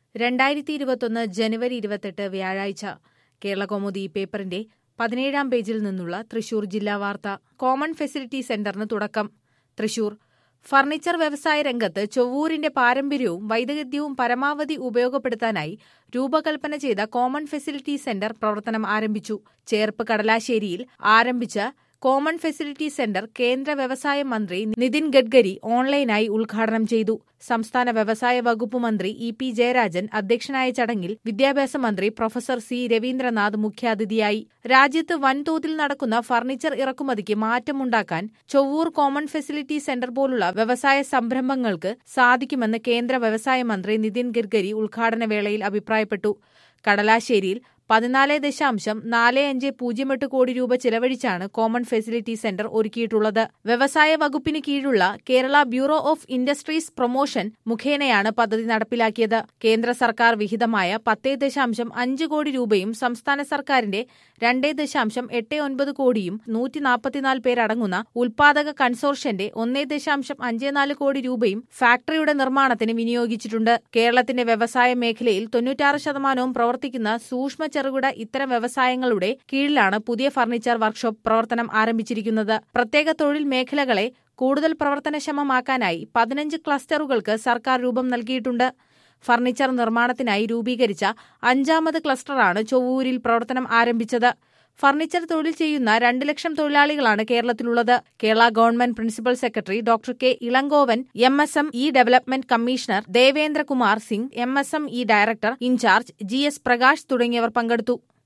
രണ്ടായിരത്തി ഇരുപത്തൊന്ന് ജനുവരി ഇരുപത്തെട്ട് വ്യാഴാഴ്ച കേരളകൗമുദി പേപ്പറിന്റെ പതിനേഴാം പേജിൽ നിന്നുള്ള തൃശൂർ ജില്ലാ വാർത്ത കോമൺ ഫെസിലിറ്റി സെന്ററിന് തുടക്കം തൃശൂർ ഫർണിച്ചർ വ്യവസായ രംഗത്ത് ചൊവ്വൂരിന്റെ പാരമ്പര്യവും വൈദഗ്ധ്യവും പരമാവധി ഉപയോഗപ്പെടുത്താനായി രൂപകൽപ്പന ചെയ്ത കോമൺ ഫെസിലിറ്റി സെന്റർ പ്രവർത്തനം ആരംഭിച്ചു ചേർപ്പ് കടലാശ്ശേരിയിൽ ആരംഭിച്ച കോമൺ ഫെസിലിറ്റി സെന്റർ കേന്ദ്ര വ്യവസായ മന്ത്രി നിതിൻ ഗഡ്കരി ഓൺലൈനായി ഉദ്ഘാടനം ചെയ്തു സംസ്ഥാന വ്യവസായ വകുപ്പ് മന്ത്രി ഇ പി ജയരാജൻ അധ്യക്ഷനായ ചടങ്ങിൽ വിദ്യാഭ്യാസ മന്ത്രി പ്രൊഫസർ സി രവീന്ദ്രനാഥ് മുഖ്യാതിഥിയായി രാജ്യത്ത് വൻതോതിൽ നടക്കുന്ന ഫർണിച്ചർ ഇറക്കുമതിക്ക് മാറ്റമുണ്ടാക്കാൻ ചൊവ്വൂർ കോമൺ ഫെസിലിറ്റി സെന്റർ പോലുള്ള വ്യവസായ സംരംഭങ്ങൾക്ക് സാധിക്കുമെന്ന് കേന്ദ്ര വ്യവസായ മന്ത്രി നിതിൻ ഗഡ്കരി ഉദ്ഘാടന വേളയിൽ അഭിപ്രായപ്പെട്ടു കടലാശ്ശേരിയിൽ പതിനാല് ദശാംശം നാല് അഞ്ച് പൂജ്യം എട്ട് കോടി രൂപ ചിലവഴിച്ചാണ് കോമൺ ഫെസിലിറ്റി സെന്റർ ഒരുക്കിയിട്ടുള്ളത് വ്യവസായ വകുപ്പിന് കീഴിലുള്ള Kerala bureau of industries promotion മുഖേനയാണ് പദ്ധതി നടപ്പിലാക്കിയത് കേന്ദ്ര സർക്കാർ വിഹിതമായ പത്തേ ദശാംശം അഞ്ച് കോടി രൂപയും സംസ്ഥാന സർക്കാരിന്റെ രണ്ടേ ദശാംശം എട്ട് ഒൻപത് കോടിയും നൂറ്റി നാൽപ്പത്തിനാല് പേരടങ്ങുന്ന ഉൽപാദക കൺസോർഷ്യന്റെ ഒന്നേ ദശാംശം അഞ്ച് നാല് കോടി രൂപയും ഫാക്ടറിയുടെ നിർമ്മാണത്തിന് വിനിയോഗിച്ചിട്ടുണ്ട് കേരളത്തിന്റെ വ്യവസായ മേഖലയിൽ തൊണ്ണൂറ്റാറ് ശതമാനവും പ്രവർത്തിക്കുന്ന സൂക്ഷ്മ ചെറുകിട ഇത്തരം വ്യവസായങ്ങളുടെ കീഴിലാണ് പുതിയ ഫർണിച്ചർ വർക്ക്ഷോപ്പ് പ്രവർത്തനം ആരംഭിച്ചിരിക്കുന്നത് പ്രത്യേക തൊഴിൽ മേഖലകളെ കൂടുതൽ പ്രവർത്തനക്ഷമമാക്കാനായി പതിനഞ്ച് ക്ലസ്റ്ററുകൾക്ക് സർക്കാർ രൂപം നൽകിയിട്ടുണ്ട് ഫർണിച്ചർ നിർമ്മാണത്തിനായി രൂപീകരിച്ച അഞ്ചാമത് ക്ലസ്റ്ററാണ് ചൊവ്വൂരിൽ പ്രവർത്തനം ആരംഭിച്ചത് ഫർണിച്ചർ തൊഴിൽ ചെയ്യുന്ന രണ്ട് ലക്ഷം തൊഴിലാളികളാണ് കേരളത്തിലുള്ളത് Kerala government principal secretary doctor K Elangovan M S M E development commissioner Devendrakumar Singh M S M E director in charge G S Prakash തുടങ്ങിയവർ പങ്കെടുത്തു